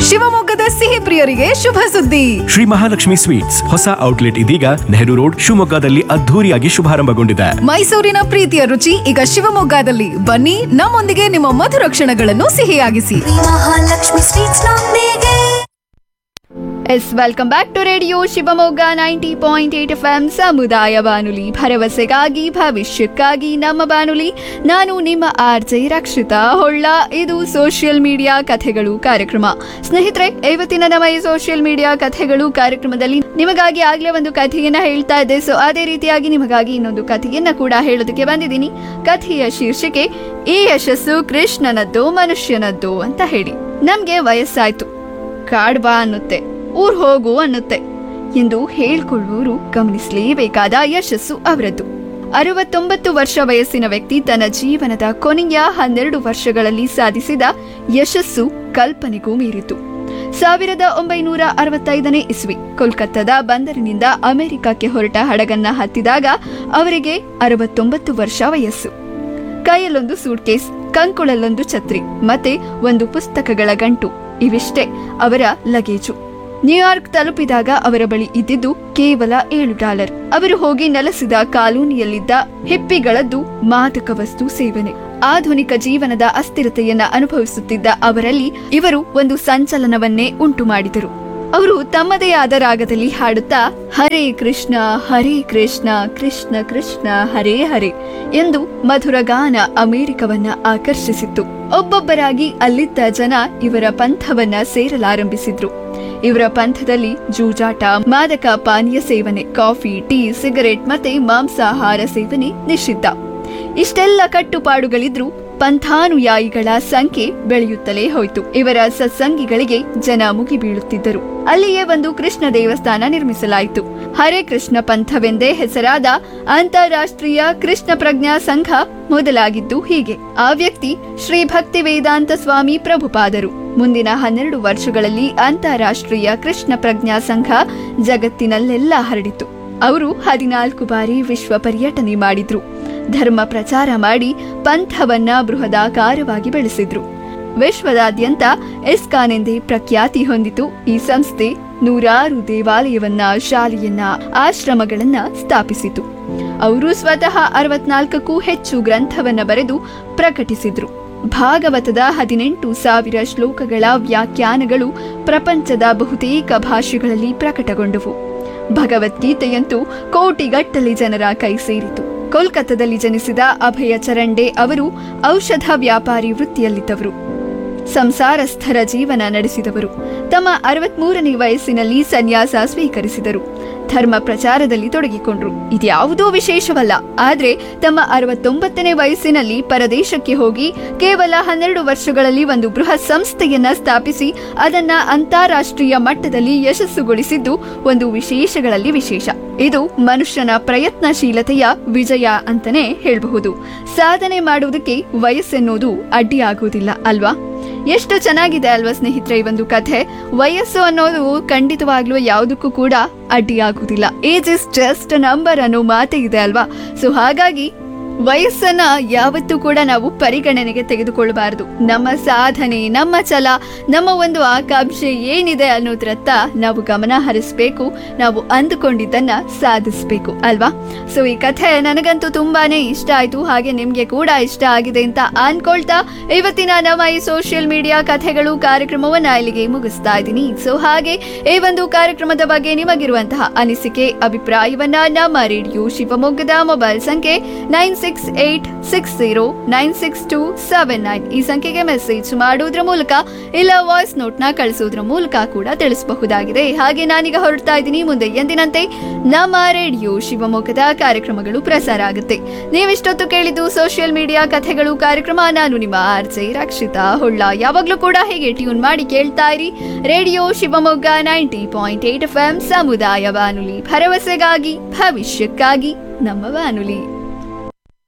ಶಿವಮೊಗ್ಗದ ಸಿಹಿ ಪ್ರಿಯರಿಗೆ ಶುಭ ಸುದ್ದಿ ಶ್ರೀ ಮಹಾಲಕ್ಷ್ಮಿ ಸ್ವೀಟ್ಸ್ ಹೊಸ ಔಟ್ಲೆಟ್ ಇದೀಗ ನೆಹರು ರೋಡ್ ಶಿವಮೊಗ್ಗದಲ್ಲಿ ಅದ್ಧೂರಿಯಾಗಿ ಶುಭಾರಂಭಗೊಂಡಿದೆ ಮೈಸೂರಿನ ಪ್ರೀತಿಯ ರುಚಿ ಈಗ ಶಿವಮೊಗ್ಗದಲ್ಲಿ ಬನ್ನಿ ನಮ್ಮೊಂದಿಗೆ ನಿಮ್ಮ ಮಧುರ ಕ್ಷಣಗಳನ್ನು ಸಿಹಿಯಾಗಿಸಿ ಮಹಾಲಕ್ಷ್ಮಿ ಸ್ವೀಟ್ಸ್ ನೊಂದಿಗೆ yes welcome back to radio Shivamogga ninety point eight F M ಸಮುದಾಯ ಬಾನುಲಿ ಭರವಸೆಗಾಗಿ ಭವಿಷ್ಯಕ್ಕಾಗಿ ನಮ್ಮ ಬಾನುಲಿ ನಾನು ನಿಮ್ಮ ಆರ್ ಜೆ ರಕ್ಷಿತಾ ಹೊಳ್ಳ ಇದು ಸೋಷಿಯಲ್ ಮೀಡಿಯಾ ಕಥೆಗಳು ಕಾರ್ಯಕ್ರಮ ಸ್ನೇಹಿತರೆ ಇವತ್ತಿನ ನಮ್ಮ ಈ ಸೋಷಿಯಲ್ ಮೀಡಿಯಾ ಕಥೆಗಳು ಕಾರ್ಯಕ್ರಮದಲ್ಲಿ ನಿಮಗಾಗಿ ಆಗ್ಲೇ ಒಂದು ಕಥೆಯನ್ನ ಹೇಳ್ತಾ ಇದ್ದೆ ಸೊ ಅದೇ ರೀತಿಯಾಗಿ ನಿಮಗಾಗಿ ಇನ್ನೊಂದು ಕಥೆಯನ್ನ ಕೂಡ ಹೇಳೋದಕ್ಕೆ ಬಂದಿದ್ದೀನಿ ಕಥೆಯ ಶೀರ್ಷಿಕೆ ಈ ಯಶಸ್ಸು ಕೃಷ್ಣನದ್ದು ಮನುಷ್ಯನದ್ದು ಅಂತ ಹೇಳಿ ನಮ್ಗೆ ವಯಸ್ಸಾಯ್ತು ಕಾಡ್ಬಾ ಅನ್ನುತ್ತೆ ಊರ್ ಹೋಗು ಅನ್ನುತ್ತೆ ಎಂದು ಹೇಳ್ಕೊಳ್ಳುವವರು ಗಮನಿಸಲೇಬೇಕಾದ ಯಶಸ್ಸು ಅವರದ್ದು ಅರವತ್ತೊಂಬತ್ತು ವರ್ಷ ವಯಸ್ಸಿನ ವ್ಯಕ್ತಿ ತನ್ನ ಜೀವನದ ಕೊನೆಯ ಹನ್ನೆರಡು ವರ್ಷಗಳಲ್ಲಿ ಸಾಧಿಸಿದ ಯಶಸ್ಸು ಕಲ್ಪನೆಗೂ ಮೀರಿತು ಸಾವಿರದ ಒಂಬೈನೂರ ಅರವತ್ತೈದನೇ ಇಸ್ವಿ ಕೋಲ್ಕತ್ತಾದ ಬಂದರಿನಿಂದ ಅಮೆರಿಕಕ್ಕೆ ಹೊರಟ ಹಡಗನ್ನ ಹತ್ತಿದಾಗ ಅವರಿಗೆ ಅರವತ್ತೊಂಬತ್ತು ವರ್ಷ ವಯಸ್ಸು ಕೈಯಲ್ಲೊಂದು ಸೂಟ್ಕೇಸ್ ಕಂಕುಳಲ್ಲೊಂದು ಛತ್ರಿ ಮತ್ತೆ ಒಂದು ಪುಸ್ತಕಗಳ ಗಂಟು ಇವಿಷ್ಟೇ ಅವರ ಲಗೇಜು ನ್ಯೂಯಾರ್ಕ್ ತಲುಪಿದಾಗ ಅವರ ಬಳಿ ಇದ್ದಿದ್ದು ಕೇವಲ ಏಳು ಡಾಲರ್ ಅವರು ಹೋಗಿ ನೆಲೆಸಿದ ಕಾಲೋನಿಯಲ್ಲಿದ್ದ ಹಿಪ್ಪಿಗಳದ್ದು ಮಾದಕ ವಸ್ತು ಸೇವನೆ ಆಧುನಿಕ ಜೀವನದ ಅಸ್ಥಿರತೆಯನ್ನ ಅನುಭವಿಸುತ್ತಿದ್ದ ಅವರಲ್ಲಿ ಇವರು ಒಂದು ಸಂಚಲನವನ್ನೇ ಉಂಟು ಮಾಡಿದರು ಅವರು ತಮ್ಮದೇ ಆದ ರಾಗದಲ್ಲಿ ಹಾಡುತ್ತಾ ಹರೇ ಕೃಷ್ಣ ಹರೇ ಕೃಷ್ಣ ಕೃಷ್ಣ ಕೃಷ್ಣ ಹರೇ ಹರೇ ಎಂದು ಮಧುರ ಗಾನ ಅಮೆರಿಕವನ್ನ ಆಕರ್ಷಿಸಿತ್ತು ಒಬ್ಬೊಬ್ಬರಾಗಿ ಅಲ್ಲಿದ್ದ ಜನ ಇವರ ಪಂಥವನ್ನ ಸೇರಲಾರಂಭಿಸಿದ್ರು ಇವರ ಪಂಥದಲ್ಲಿ ಜೂಜಾಟ ಮಾದಕ ಪಾನೀಯ ಸೇವನೆ ಕಾಫಿ ಟೀ ಸಿಗರೆಟ್ ಮತ್ತೆ ಮಾಂಸಾಹಾರ ಸೇವನೆ ನಿಷಿದ್ಧ ಇಷ್ಟೆಲ್ಲ ಕಟ್ಟುಪಾಡುಗಳಿದ್ರೂ ಪಂಥಾನುಯಾಯಿಗಳ ಸಂಖ್ಯೆ ಬೆಳೆಯುತ್ತಲೇ ಹೋಯಿತು ಇವರ ಸತ್ಸಂಗಿಗಳಿಗೆ ಜನ ಮುಗಿ ಬೀಳುತ್ತಿದ್ದರು ಅಲ್ಲಿಯೇ ಒಂದು ಕೃಷ್ಣ ದೇವಸ್ಥಾನ ನಿರ್ಮಿಸಲಾಯಿತು ಹರೇ ಕೃಷ್ಣ ಪಂಥವೆಂದೇ ಹೆಸರಾದ ಅಂತಾರಾಷ್ಟ್ರೀಯ ಕೃಷ್ಣ ಪ್ರಜ್ಞಾ ಸಂಘ ಮೊದಲಾಗಿದ್ದು ಹೀಗೆ ಆ ವ್ಯಕ್ತಿ ಶ್ರೀ ಭಕ್ತಿ ವೇದಾಂತ ಸ್ವಾಮಿ ಪ್ರಭುಪಾದರು ಮುಂದಿನ ಹನ್ನೆರಡು ವರ್ಷಗಳಲ್ಲಿ ಅಂತಾರಾಷ್ಟ್ರೀಯ ಕೃಷ್ಣ ಪ್ರಜ್ಞಾ ಸಂಘ ಜಗತ್ತಿನಲ್ಲೆಲ್ಲ ಹರಡಿತು ಅವರು ಹದಿನಾಲ್ಕು ಬಾರಿ ವಿಶ್ವ ಪರ್ಯಟನೆ ಮಾಡಿದ್ರು ಧರ್ಮ ಪ್ರಚಾರ ಮಾಡಿ ಪಂಥವನ್ನ ಬೃಹದಾಕಾರವಾಗಿ ಬೆಳೆಸಿದ್ರು ವಿಶ್ವದಾದ್ಯಂತ ಇಸ್ಕಾನ್ ಎಂದೇ ಪ್ರಖ್ಯಾತಿ ಹೊಂದಿತು ಈ ಸಂಸ್ಥೆ ನೂರಾರು ದೇವಾಲಯವನ್ನ ಶಾಲೆಯನ್ನ ಆಶ್ರಮಗಳನ್ನ ಸ್ಥಾಪಿಸಿತು ಅವರು ಸ್ವತಃ ಅರವತ್ನಾಲ್ಕಕ್ಕೂ ಹೆಚ್ಚು ಗ್ರಂಥವನ್ನ ಬರೆದು ಪ್ರಕಟಿಸಿದ್ರು ಭಾಗವತದ ಹದಿನೆಂಟು ಸಾವಿರ ಶ್ಲೋಕಗಳ ವ್ಯಾಖ್ಯಾನಗಳು ಪ್ರಪಂಚದ ಬಹುತೇಕ ಭಾಷೆಗಳಲ್ಲಿ ಪ್ರಕಟಗೊಂಡವು ಭಗವದ್ಗೀತೆಯಂತೂ ಕೋಟಿಗಟ್ಟಲೆ ಜನರ ಕೈ ಸೇರಿತು ಕೋಲ್ಕತ್ತಾದಲ್ಲಿ ಜನಿಸಿದ ಅಭಯ ಚರಂಡೆ ಅವರು ಔಷಧ ವ್ಯಾಪಾರಿ ವೃತ್ತಿಯಲ್ಲಿದ್ದವರು ಸಂಸಾರಸ್ಥರ ಜೀವನ ನಡೆಸಿದವರು ತಮ್ಮ ಅರವತ್ಮೂರನೇ ವಯಸ್ಸಿನಲ್ಲಿ ಸನ್ಯಾಸ ಸ್ವೀಕರಿಸಿದರು ಧರ್ಮ ಪ್ರಚಾರದಲ್ಲಿ ತೊಡಗಿಕೊಂಡ್ರು ಇದ್ಯಾವುದೋ ವಿಶೇಷವಲ್ಲ ಆದ್ರೆ ತಮ್ಮ ಅರವತ್ತೊಂಬತ್ತನೇ ವಯಸ್ಸಿನಲ್ಲಿ ಪರದೇಶಕ್ಕೆ ಹೋಗಿ ಕೇವಲ ಹನ್ನೆರಡು ವರ್ಷಗಳಲ್ಲಿ ಒಂದು ಬೃಹತ್ ಸಂಸ್ಥೆಯನ್ನ ಸ್ಥಾಪಿಸಿ ಅದನ್ನ ಅಂತಾರಾಷ್ಟ್ರೀಯ ಮಟ್ಟದಲ್ಲಿ ಯಶಸ್ಸುಗೊಳಿಸಿದ್ದು ಒಂದು ವಿಶೇಷಗಳಲ್ಲಿ ವಿಶೇಷ ಇದು ಮನುಷ್ಯನ ಪ್ರಯತ್ನಶೀಲತೆಯ ವಿಜಯ ಅಂತಾನೆ ಹೇಳಬಹುದು ಸಾಧನೆ ಮಾಡುವುದಕ್ಕೆ ವಯಸ್ಸೆನ್ನುವುದು ಅಡ್ಡಿಯಾಗುವುದಿಲ್ಲ ಅಲ್ವಾ ಎಷ್ಟು ಚೆನ್ನಾಗಿದೆ ಅಲ್ವಾ ಸ್ನೇಹಿತರೆ ಈ ಒಂದು ಕಥೆ ವಯಸ್ಸು ಅನ್ನೋದು ಖಂಡಿತವಾಗ್ಲೂ ಯಾವುದಕ್ಕೂ ಕೂಡ ಅಡ್ಡಿಯಾಗುವುದಿಲ್ಲ ಏಜ್ ಇಸ್ ಜಸ್ಟ್ ನಂಬರ್ ಅನ್ನೋ ಮಾತೇ ಇದೆ ಅಲ್ವಾ ಸೊ ಹಾಗಾಗಿ ವಯಸ್ಸನ್ನ ಯಾವತ್ತೂ ಕೂಡ ನಾವು ಪರಿಗಣನೆಗೆ ತೆಗೆದುಕೊಳ್ಳಬಾರದು ನಮ್ಮ ಸಾಧನೆ ನಮ್ಮ ಛಲ ನಮ್ಮ ಒಂದು ಆಕಾಂಕ್ಷೆ ಏನಿದೆ ಅನ್ನೋದ್ರತ್ತ ನಾವು ಗಮನ ಹರಿಸ್ಬೇಕು ನಾವು ಅಂದುಕೊಂಡಿದ್ದನ್ನ ಸಾಧಿಸ್ಬೇಕು ಅಲ್ವಾ ಸೊ ಈ ಕಥೆ ನನಗಂತೂ ತುಂಬಾನೇ ಇಷ್ಟ ಆಯ್ತು ಹಾಗೆ ನಿಮ್ಗೆ ಕೂಡ ಇಷ್ಟ ಆಗಿದೆ ಅಂತ ಅನ್ಕೊಳ್ತಾ ಇವತ್ತಿನ ನಮ್ಮ ಈ ಸೋಷಿಯಲ್ ಮೀಡಿಯಾ ಕಥೆಗಳು ಕಾರ್ಯಕ್ರಮವನ್ನ ಇಲ್ಲಿಗೆ ಮುಗಿಸ್ತಾ ಇದ್ದೀನಿ ಸೊ ಹಾಗೆ ಈ ಒಂದು ಕಾರ್ಯಕ್ರಮದ ಬಗ್ಗೆ ನಿಮಗಿರುವಂತಹ ಅನಿಸಿಕೆ ಅಭಿಪ್ರಾಯವನ್ನ ನಮ್ಮ ರೇಡಿಯೋ ಶಿವಮೊಗ್ಗದ ಮೊಬೈಲ್ ಸಂಖ್ಯೆ nine six eight six zero nine six two seven nine ಈ ಸಂಖ್ಯೆಗೆ ಮೆಸೇಜ್ ಮಾಡೋದ್ರ ಮೂಲಕ ಇಲ್ಲ ವಾಯ್ಸ್ ನೋಟ್ ನ ಕಳಿಸೋದ್ರ ಮೂಲಕ ಕೂಡ ತಿಳಿಸಬಹುದಾಗಿದೆ ಹಾಗೆ ನಾನೀಗ ಹೊರಡ್ತಾ ಇದ್ದೀನಿ ಮುಂದೆ ಎಂದಿನಂತೆ ನಮ್ಮ ರೇಡಿಯೋ ಶಿವಮೊಗ್ಗದ ಕಾರ್ಯಕ್ರಮಗಳು ಪ್ರಸಾರ ಆಗುತ್ತೆ ನೀವಿಷ್ಟೊತ್ತು ಕೇಳಿದ್ದು ಸೋಷಿಯಲ್ ಮೀಡಿಯಾ ಕಥೆಗಳು ಕಾರ್ಯಕ್ರಮ ನಾನು ನಿಮ್ಮ ಆರ್ಜೆ ರಕ್ಷಿತಾ ಹೊಳ್ಳ ಯಾವಾಗ್ಲೂ ಕೂಡ ಹೇಗೆ ಟ್ಯೂನ್ ಮಾಡಿ ಕೇಳ್ತಾ ಇರಿ radio Shivamogga ninety point eight F M ಸಮುದಾಯ ಬಾನುಲಿ ಭರವಸೆಗಾಗಿ ಭವಿಷ್ಯಕ್ಕಾಗಿ ನಮ್ಮ ಬಾನುಲಿ